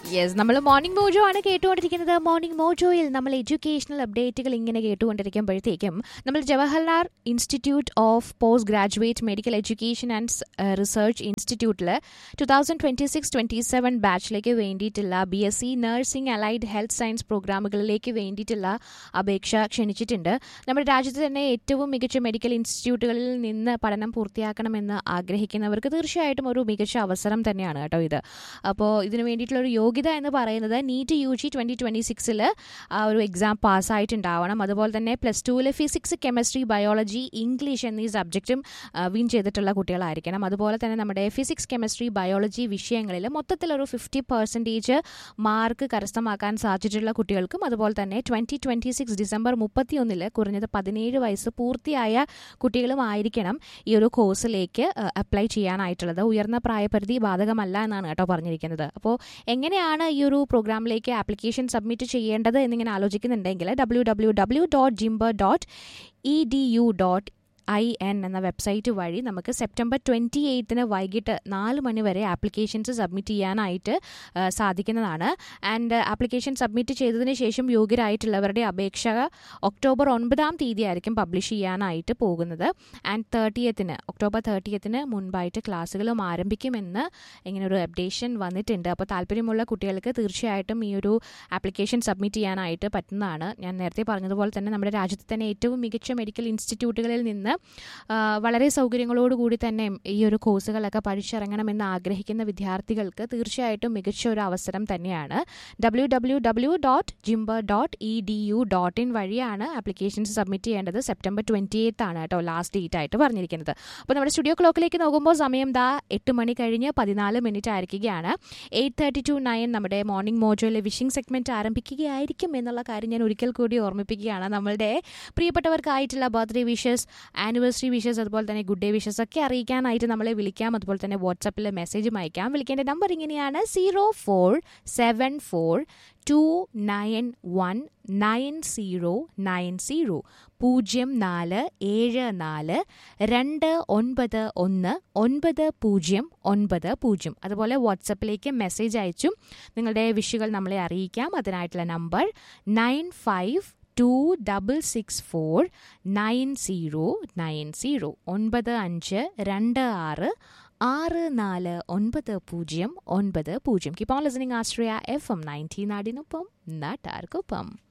yes നമ്മൾ morning mojo ആണ് കേട്ടുകൊണ്ടിരിക്കുന്നത് മോർണിംഗ് മോജോയിൽ നമ്മൾ എഡ്യൂക്കേഷണൽ അപ്ഡേറ്റുകൾ ഇങ്ങനെ കേട്ടുകൊണ്ടിരിക്കുമ്പോഴത്തേക്കും നമ്മൾ Jawaharlal Institute of Post Graduate Medical Education and Research ഇൻസ്റ്റിറ്റ്യൂട്ടിൽ two thousand twenty six twenty seven ബാച്ചിലേക്ക് വേണ്ടിയിട്ടുള്ള B S C nursing allied health science പ്രോഗ്രാമുകളിലേക്ക് വേണ്ടിയിട്ടുള്ള അപേക്ഷ ക്ഷണിച്ചിട്ടുണ്ട് നമ്മുടെ രാജ്യത്ത് തന്നെ ഏറ്റവും മികച്ച മെഡിക്കൽ ഇൻസ്റ്റിറ്റ്യൂട്ടുകളിൽ നിന്ന് പഠനം പൂർത്തിയാക്കണമെന്ന് ആഗ്രഹിക്കുന്നവർക്ക് തീർച്ചയായിട്ടും ഒരു മികച്ച അവസരം തന്നെയാണ് കേട്ടോ ഇത് അപ്പോൾ ഇതിന് വേണ്ടിയിട്ടുള്ള ഒരു യോഗ്യത എന്ന് പറയുന്നത് NEET U G twenty twenty സിക്സിൽ ഒരു എക്സാം പാസ്സായിട്ടുണ്ടാവണം അതുപോലെ തന്നെ പ്ലസ് ടുവിൽ ഫിസിക്സ് കെമിസ്ട്രി ബയോളജി ഇംഗ്ലീഷ് എന്നീ സബ്ജക്റ്റും വിൻ ചെയ്തിട്ടുള്ള കുട്ടികളായിരിക്കണം അതുപോലെ തന്നെ നമ്മുടെ ഫിസിക്സ് കെമിസ്ട്രി ബയോളജി വിഷയങ്ങളിൽ മൊത്തത്തിലൊരു ഫിഫ്റ്റി പെർസെൻറ്റേജ് മാർക്ക് കരസ്ഥമാക്കാൻ സാധിച്ചിട്ടുള്ള കുട്ടികൾക്കും അതുപോലെ തന്നെ ട്വൻറ്റി ട്വൻറ്റി സിക്സ് ഡിസംബർ മുപ്പത്തിയൊന്നിൽ കുറഞ്ഞത് പതിനേഴ് വയസ്സ് പൂർത്തിയായ കുട്ടികളും ആയിരിക്കണം ഈ ഒരു കോഴ്സിലേക്ക് അപ്ലൈ ചെയ്യാനായിട്ടുള്ളത് ഉയർന്ന പ്രായപരിധി ബാധകമല്ല എന്നാണ് കേട്ടോ പറഞ്ഞിരിക്കുന്നത് അപ്പോൾ എങ്ങനെയാണ് ഈ ഒരു പ്രോഗ്രാമിലേക്ക് ആപ്ലിക്കേഷൻ സബ്മിറ്റ് ചെയ്യേണ്ടത് എന്നിങ്ങനെ ആലോചിക്കുന്നുണ്ടെങ്കിൽ W W W dot JIPMER dot E D U dot I N എന്ന വെബ്സൈറ്റ് വഴി നമുക്ക് സെപ്റ്റംബർ ട്വൻറ്റി എയ്ത്തിന് വൈകിട്ട് നാല് മണി വരെ ആപ്ലിക്കേഷൻസ് സബ്മിറ്റ് ചെയ്യാനായിട്ട് ആ, സാധിക്കുന്നതാണ് ആൻഡ് ആപ്ലിക്കേഷൻ സബ്മിറ്റ് ചെയ്തതിന് ശേഷം യോഗ്യരായിട്ടുള്ളവരുടെ അപേക്ഷ ഒക്ടോബർ ഒൻപതാം തീയതി ആയിരിക്കും പബ്ലിഷ് ചെയ്യാനായിട്ട് പോകുന്നത് ആൻഡ് തേർട്ടിയത്തിന് ഒക്ടോബർ തേർട്ടിയത്തിന് മുൻപായിട്ട് ക്ലാസ്സുകളും ആരംഭിക്കുമെന്ന് ഇങ്ങനെ ഒരു അപ്ഡേഷൻ വന്നിട്ടുണ്ട് അപ്പോൾ താല്പര്യമുള്ള കുട്ടികൾക്ക് തീർച്ചയായിട്ടും ഈ ഒരു ആപ്ലിക്കേഷൻ സബ്മിറ്റ് ചെയ്യാനായിട്ട് പറ്റുന്നതാണ് ഞാൻ നേരത്തെ പറഞ്ഞതുപോലെ തന്നെ നമ്മുടെ രാജ്യത്തെ തന്നെ ഏറ്റവും മികച്ച മെഡിക്കൽ ഇൻസ്റ്റിറ്റ്യൂട്ടുകളിൽ നിന്ന് ആ, വളരെ സൗകര്യങ്ങളോടുകൂടി തന്നെ ഈ ഒരു കോഴ്സുകളൊക്കെ പഠിച്ചിറങ്ങണമെന്ന് ആഗ്രഹിക്കുന്ന വിദ്യാർത്ഥികൾക്ക് തീർച്ചയായിട്ടും മികച്ച ഒരു അവസരം തന്നെയാണ് W W W dot JIPMER dot E D U dot in വഴിയാണ് ആപ്ലിക്കേഷൻസ് സബ്മിറ്റ് ചെയ്യേണ്ടത് സെപ്റ്റംബർ ട്വൻറ്റി എയ്ത്ത് ആണ് കേട്ടോ ലാസ്റ്റ് ഡേറ്റ് ആയിട്ട് പറഞ്ഞിരിക്കുന്നത് അപ്പോൾ നമ്മുടെ സ്റ്റുഡിയോ ക്ലോക്കിലേക്ക് നോക്കുമ്പോൾ സമയം ദാ എട്ട് മണി കഴിഞ്ഞ് പതിനാല് മിനിറ്റ് ആയിരിക്കുകയാണ് എയ്റ്റ് തേർട്ടി ടു നയൻ നമ്മുടെ മോർണിംഗ് മോജോയിലെ വിഷിംഗ് സെഗ്മെന്റ് ആരംഭിക്കുകയായിരിക്കും എന്നുള്ള കാര്യം ഞാൻ ഒരിക്കൽ കൂടി ഓർമ്മിപ്പിക്കുകയാണ് നമ്മളുടെ പ്രിയപ്പെട്ടവർക്കായിട്ടുള്ള ബർത്ത്ഡേ വിഷസ് ആനിവേഴ്സറി വിഷസ് അതുപോലെ തന്നെ ഗുഡ് ഡേ വിഷസ് ഒക്കെ അറിയിക്കാനായിട്ട് നമ്മളെ വിളിക്കാം അതുപോലെ തന്നെ വാട്സപ്പിൽ മെസ്സേജും അയക്കാം വിളിക്കേണ്ട നമ്പർ ഇങ്ങനെയാണ് zero four seven four two nine one nine zero nine zero പൂജ്യം നാല് ഏഴ് നാല് രണ്ട് ഒൻപത് ഒന്ന് ഒൻപത് പൂജ്യം ഒൻപത് പൂജ്യം അതുപോലെ വാട്സപ്പിലേക്ക് മെസ്സേജ് അയച്ചും നിങ്ങളുടെ വിഷുകൾ നമ്മളെ അറിയിക്കാം അതിനായിട്ടുള്ള number nine five two double six four nine zero nine zero ഒൻപത് അഞ്ച് രണ്ട് ആറ് ആറ് നാല് ഒൻപത് പൂജ്യം ഒൻപത് പൂജ്യം keep on listening Ashraya F M nineteen നാടിനൊപ്പം നാട്ടാർക്കൊപ്പം